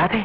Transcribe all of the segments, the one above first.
രാധേ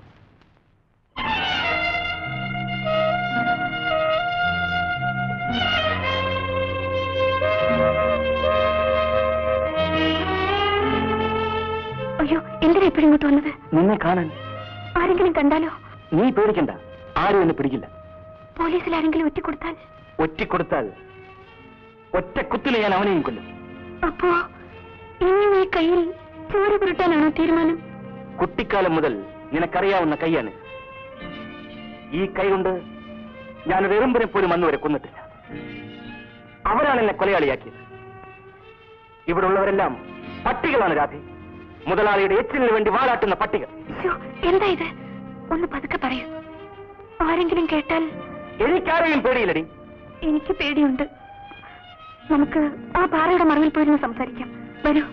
അയ്യോ എന്തിനാ ഇപ്പോഴും ഇങ്ങോട്ട് വന്നത് നിന്നെ കാണാൻ ആരെങ്കിലും കണ്ടാലോ നീ പേടിക്കണ്ട ആരും എന്നെ പിടിക്കില്ല പോലീസിൽ ആരെങ്കിലും ഒറ്റിക്കൊടുത്താൽ ഒറ്റിക്കൊടുത്താൽ ഒറ്റ കുത്തില് ഞാൻ അവനെയും കൊല്ലും അപ്പോ ഇനിയും ഈ കയ്യിൽ ചോര പുരട്ടാനാണോ തീരുമാനം കുട്ടിക്കാലം മുതൽ നിനക്കറിയാവുന്ന കൈയാണ് ഈ കൈ കൊണ്ട് ഞാൻ ഒരു എറുമ്പിനെ പോലും അന്നുവരെ കൊന്നിട്ടില്ല അവരാണ് എന്നെ കൊലയാളിയാക്കിയത് ഇവിടെ ഉള്ളവരെല്ലാം പട്ടികളാണ് രാധേ മുതലാളിയുടെ എച്ചിലിന് വേണ്ടി വാലാട്ടുന്ന പട്ടികൾ ശ്ശോ, എന്താ ഇത് ഒന്ന് പതുക്കെ പറയൂ ആരെങ്കിലും കേട്ടാൽ എനിക്കാരെയും പേടിയില്ലടി എനിക്ക് പേടിയുണ്ട് നമുക്ക് ആ പാറയുടെ മറവിൽ പോയിരുന്ന് സംസാരിക്കാം വരൂ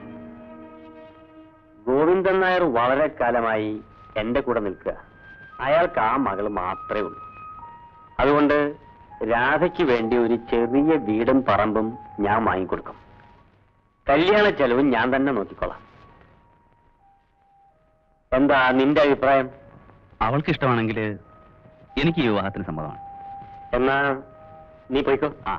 ഗോവിന്ദൻ നായർ വളരെ കാലമായി എന്റെ കൂടെ നിൽക്കുക അയാൾക്ക് ആ മകൾ മാത്രമേ ഉള്ളൂ അതുകൊണ്ട് രാധയ്ക്ക് വേണ്ടി ഒരു ചെറിയ വീടും പറമ്പും ഞാൻ വാങ്ങിക്കൊടുക്കും കല്യാണ ചെലവും ഞാൻ തന്നെ നോക്കിക്കോളാം എന്താ നിന്റെ അഭിപ്രായം അവൾക്ക് ഇഷ്ടമാണെങ്കിൽ എനിക്ക് ഈ വിവാഹത്തിന് സമ്മതമാണ് എന്നാ നീ പോയിക്കോ ആ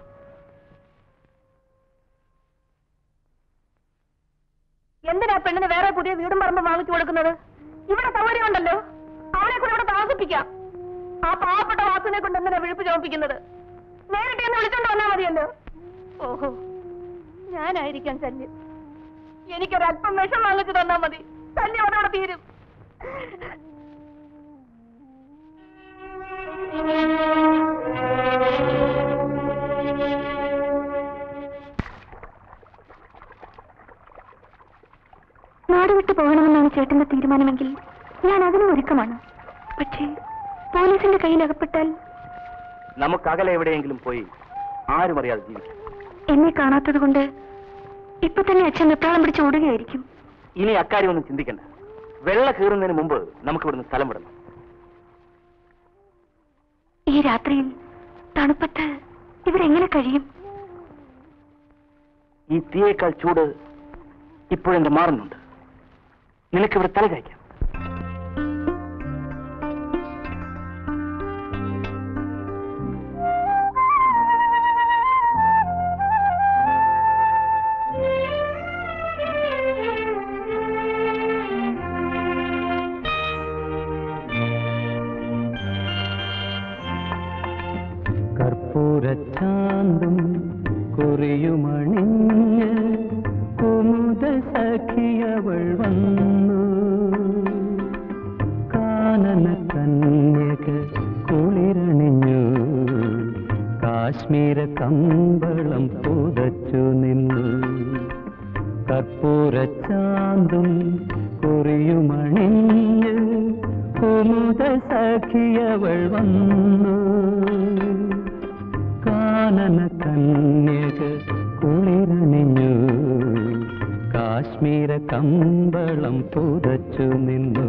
എന്തിനാ പെണ്ണിന് വേറെ പുതിയ വീടും പറമ്പും വാങ്ങിച്ചു കൊടുക്കുന്നത് ഇവിടെ സൗകര്യമുണ്ടല്ലോ അവനെ കൂടെ ഇവിടെ താമസിപ്പിക്കാം ആ പാവപ്പെട്ട വാസുവിനെ കൊണ്ട് എന്തിനാ വിഴുപ്പ് ചോദിപ്പിക്കുന്നത് നേരിട്ട് എന്ന് വിളിച്ചോണ്ട് വന്നാ മതിയല്ലോ ഓഹോ ഞാനായിരിക്കാം ശല്യം എനിക്കൊരല്പം വിഷം വാങ്ങിച്ചു തന്നാ മതി ശല്യം അതോടെ തീരും നാട് വിട്ടു പോകണമെന്നാണ് ചേട്ടന്റെ തീരുമാനമെങ്കിൽ ഞാൻ അതിനും ഒരുക്കമാണ് പക്ഷേ പോലീസിന്റെ കയ്യിൽ അകപ്പെട്ടാൽ നമുക്ക് അകലെ എവിടെയെങ്കിലും പോയി ആരും അറിയാതെ ജീവിക്കാം എന്നെ കാണാത്തത് കൊണ്ട് ഇപ്പൊ തന്നെ അച്ഛൻ വെപ്രാളം പിടിച്ച് ഓടുകയായിരിക്കും ഇനി അക്കാര്യം ഒന്നും ചിന്തിക്കണ്ട വെള്ള കീറുന്നതിന് മുമ്പ് നമുക്ക് ഇവിടുന്ന് സ്ഥലം വിടണം ഈ രാത്രിയിൽ തണുപ്പത്ത് ഇവരെങ്ങനെ കഴിയും ഈ തീയേക്കാൾ ചൂട് ഇപ്പോഴെന്റെ മാറുന്നുണ്ട് നിനക്കിവിടെ തല കഴിക്കാം കർപ്പൂരച്ചാന്തും കുറിയുമണിഞ്ഞ് കുമുദ സഖിയവൾ വന്നു കാനന കന്യക കുളിരണിഞ്ഞു കാശ്മീര കമ്പളം പുതച്ചു നിന്നു കർപ്പൂരച്ചാന്തും കുറിയുമണിഞ്ഞ് കുമുദ സഖിയവൾ വന്നു കാനന കന്യക കുളിരണിഞ്ഞു കാശ്മീര കമ്പളം പുതച്ചു നിന്നു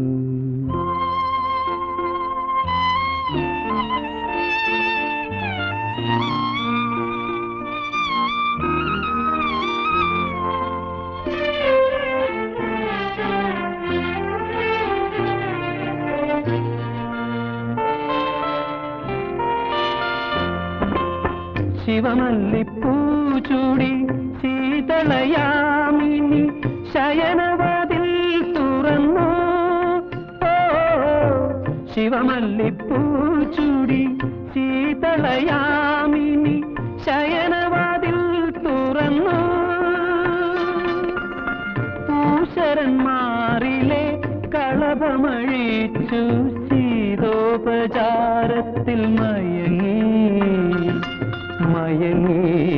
ശിവമല്ലിപ്പൂചൂടി ശീതളയാമിനി ശയനവാതിൽ തുറന്നു ഓ, ശിവമല്ലിപ്പൂചൂടി ശീതളയാമിനി ശയനവാതിൽ തുറന്നു പൂശരന്മാരിലെ കളഭമഴിച്ചു ശീതോപചാരത്തിൽ മയങ്ങി മയങ്ങി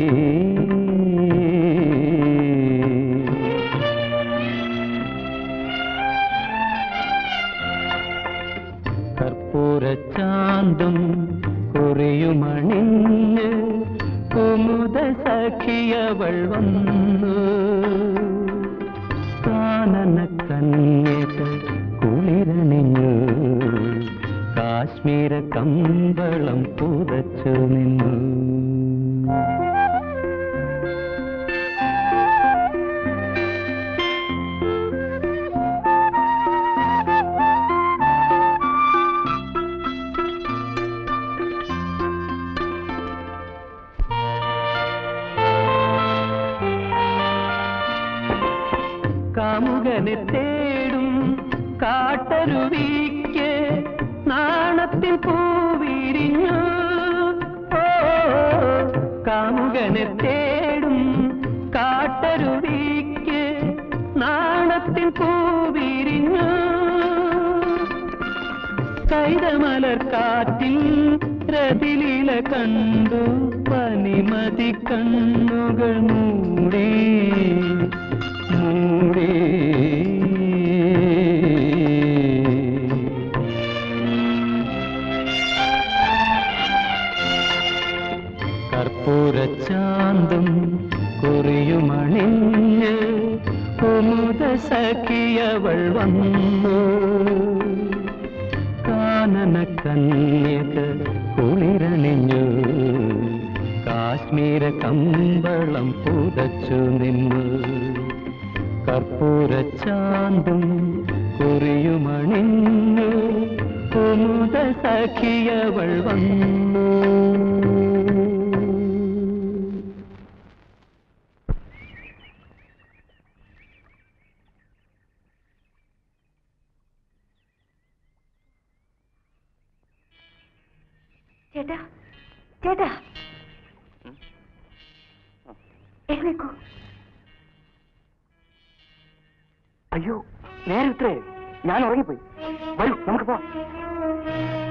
കർപ്പൂരച്ചാന്തും കുറിയുമണിഞ്ഞ് കുമുദ സഖിയവൾ വന്നു കാനന കന്യക കുളിരണിഞ്ഞു കാശ്മീര കമ്പളം പുതച്ചു നിന്നു കാമുകനെ തേടും കാട്ടരുവിക്ക് നാണത്തിൽ പൂവിരിഞ്ഞു ഓ കാമുകനെ തേടും കാട്ടരുവിക്ക് നാണത്തിൽ പൂവിരിഞ്ഞു കൈതമലർ കാറ്റിൽ രതിലീല കണ്ടു പനിമതി കണ്ണുകൾ മൂടി മൂടി കർപ്പൂരച്ചാന്തം കുറിയുമണിഞ്ഞ് കുമുദ സഖിയവൾ വന്നു കാനന കന്യക കുളിരണിഞ്ഞു കാശ്മീര കമ്പളം പുതച്ചു നിന്നു കർപ്പൂരച്ചാന്തം കുറിയുമണിഞ്ഞു കുമുദ സഖിയവൾ വന്നു ചേട്ടാ ചേട്ടാ എഴുന്നേക്കൂ അയ്യോ നേരെ ഇത്രേ ഞാൻ ഉറങ്ങിപ്പോയി വരൂ നമുക്ക് പോവാം